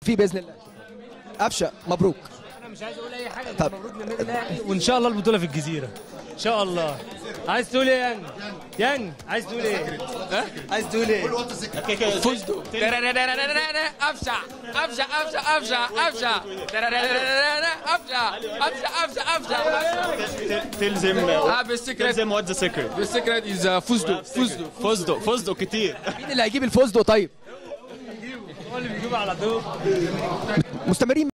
فيه باذن الله قفشه مبروك انا مش عايز اقول اي حاجه طب. مبروك للنادي الاهلي وان شاء الله البطوله في الجزيره ان شاء الله عايز تقول ايه يانج يانج عايز تقول ايه عايز تقول ايه فزتوا افشع افشع افشع افشع افشع افشع افشع افشع افشع Tell them اه uh, بالسكرت tell them what's the secret. بالسكرت از فزتوا فزتوا فزدوا فزدوا كتير مين اللي هيجيب الفوز ده طيب هو اللي بيجيب على طول مستمرين